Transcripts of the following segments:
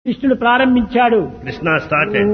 కృష్ణుడు ప్రారంభించాడు Krishna started.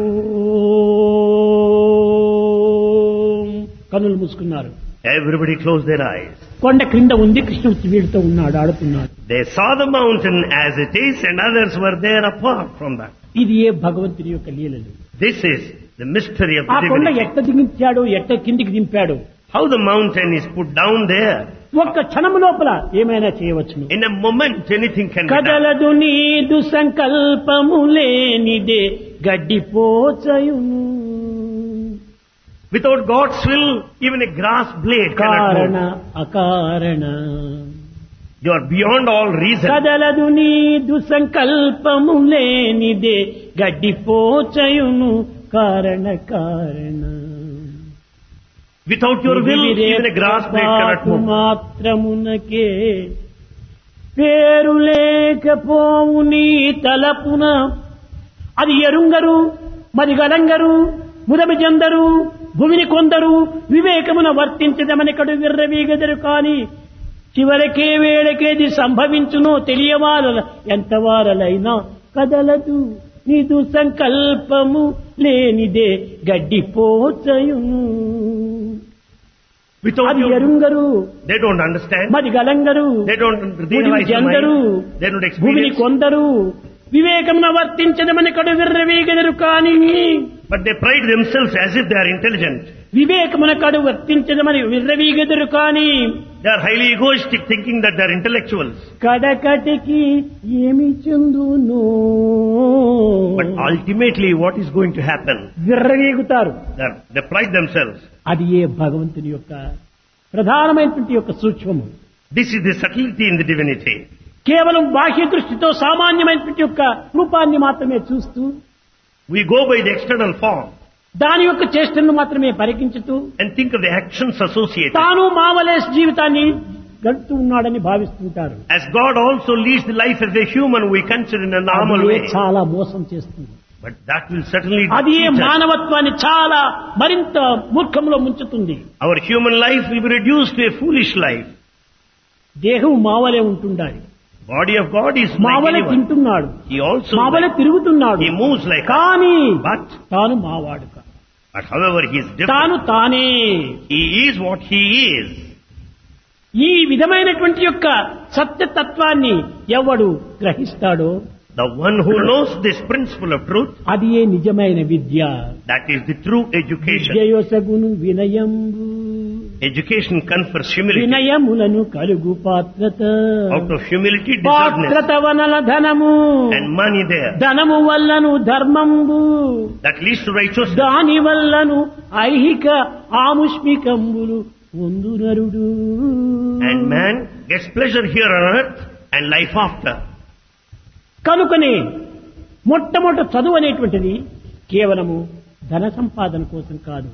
ఓం. కన్నులు మూసుకున్నారు Everybody closed their eyes. కొండ క్రింద ఉంది కృష్ణుడు వీడితో ఉన్నాడు ఆడుతున్నాడు They saw the mountain as it is and others were there apart from that. ఇది ఏ భగవంతుని యొక్క లీలలు This is the mystery of ఆ the కొండ divinity. ఎట్ట దిగించాడు ఎట్ట కిందికి దింపాడు How the mountain is put down there. ఒక్క క్షణము లోపల ఏమైనా చేయవచ్చును In a moment anything can be done. కదలదు నీదు సంకల్పము లేనిదే గడ్డిపోచయును Without God's will, even a grass blade కారణ cannot move. అకారణ You are beyond all reason. కదలదు నీదు సంకల్పము లేనిదే గడ్డిపోచయును కారణ కారణ Without your will, even a grass blade cannot పాటు move. మాత్రమునకే పేరు లేకపోవు నీ తలపున అది ఎరుంగరు మరి గలంగరు ముదమి చెందరు భూమిని కొందరు వివేకమున వర్తించదమనికడు విర్రవీగదరు కాని చివరికే వేళకేది సంభవించునో తెలియవాల ఎంత వారలైనా కదలదు నీదు సంకల్పము లేనిదే గడ్డిపోచయును Without అది your, ఎరుంగరు they don't understand. మరి గలంగరు They don't they భూమిని realize the జందరు mind. They don't భూమిని experience. కొందరు వివేకమున వర్తించదమని కడు విర్రవీగదరు కాని But they pride themselves as if they are intelligent. వివేకమున కడు వర్తించదమని విర్రవీగదరు కాని They are highly egoistic thinking that they are intellectuals. కడకటికి ఏమి చెందును But ultimately what is going to happen? విర్రవీగుతారు They, are, they pride themselves. అది ఏ భగవంతుని యొక్క ప్రధానమైనటువంటి యొక్క సూక్ష్మము This is the subtlety in the divinity. కేవలం బాహ్య దృష్టితో సామాన్యమైనటువంటి యొక్క రూపాన్ని మాత్రమే చూస్తూ We go by the external form దాని యొక్క చేష్టలను మాత్రమే పరికించుతూ and think of the actions associated. తాను మామలేస్ జీవితాన్ని గడుపుతూ ఉన్నాడని భావిస్తుంటారు As God also leads the life as a human, we consider in a normal అది way. చాలా మోసం చేస్తుంది But that will certainly అది cheat us. మానవత్వాన్ని చాలా మరింత మూర్ఖంలో ముంచుతుంది Our human life will be reduced to a foolish life. దేహం మావలే ఉంటుండాలి Body of God is like మావలే anyone. తింటున్నాడు He also మావలే తిరుగుతున్నాడు he moves like us. కానీ But తాను మావాడు కాదు. but however he is different. తాను తానే He is what he is. ఈ విధమైనటువంటి యొక్క సత్యతత్వాన్ని ఎవడు గ్రహిస్తాడో The one who knows this principle of truth, అది ఏ నిజమైన విద్య that is the true education. విద్యయొసగును వినయంబు Education confers humility. వినయములను కలుగు పాత్రత Out of humility, deservedness. పాత్రత వనల ధనము And money there. ధనము వల్లను ధర్మంబు That leads to righteousness. దాని వల్లను ఐహిక ఆముష్మికంబులు పొందునరుడు And man gets pleasure here on earth and life after. కనుకనే మొట్టమొదట చదువు అనేటువంటిది కేవలము ధన సంపాదన కోసం కాదు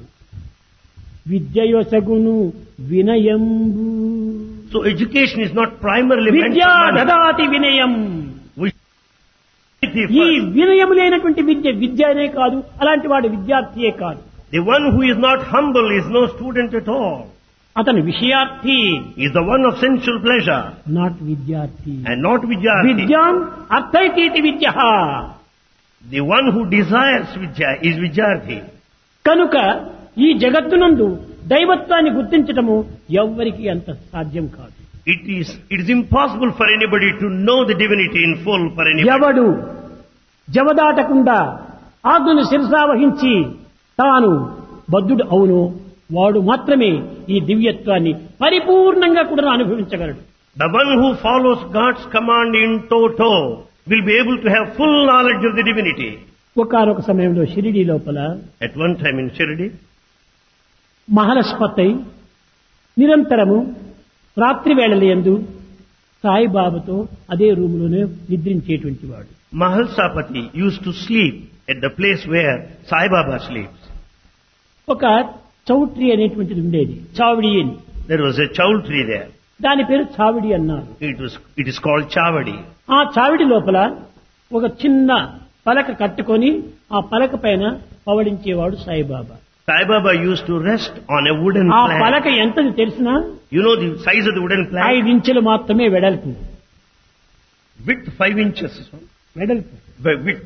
విద్యయొసగును వినయంబు So education is not primarily meant విద్యా for money. దదాతి వినయం We should ఈ first. వినయం లేనటువంటి విద్య విద్య అనే కాదు అలాంటి వాడు విద్యార్థియే కాదు The one who is not humble is no student at all. అతను విషయార్థి He is the one of sensual pleasure not విద్యార్థి and not Vidyarthi. విద్యాం అర్థైతీతి విద్య The one who desires Vidya is Vidyarthi. కనుక ఈ జగత్తునందు దైవత్వాన్ని గుర్తించటము ఎవ్వరికి అంత సాధ్యం కాదు It is, it is impossible for anybody to know the divinity in full for anybody. ఎవడు జవదాటకుండా ఆజ్ఞను శిరసావహించి తాను బద్ధుడు అవును వాడు మాత్రమే ఈ దివ్యత్వాన్ని పరిపూర్ణంగా కూడా అనుభవించగలడు The one who follows God's command in toto will be able to have full knowledge of the divinity. ఒకనొక సమయంలో షిరిడి లోపల At one time in Shirdi, మహాలక్ష్మత్తై నిరంతరము రాత్రి వేళలయందు సాయిబాబాతో అదే రూములోనే నిద్రించేటువంటి వాడు Mahalsapati used to sleep at the place where Sai Baba sleeps. ఒక చౌట్రీ అనేటువంటిది ఉండేది చావిడి అని There was a chowl tree there. దాని పేరు చావిడి అన్నారు It was, it is called Chavadi. ఆ చావిడి లోపల ఒక చిన్న పలక కట్టుకొని ఆ పలక పైన పవడించేవాడు Saibaba Sai Baba used to rest on a wooden ఆ plank. పలక ఎంతది తెలిసినా You know the size of the wooden plank? ఐదు ఇంచులు మాత్రమే వెడల్పు Width five inches. వెడల్పు Width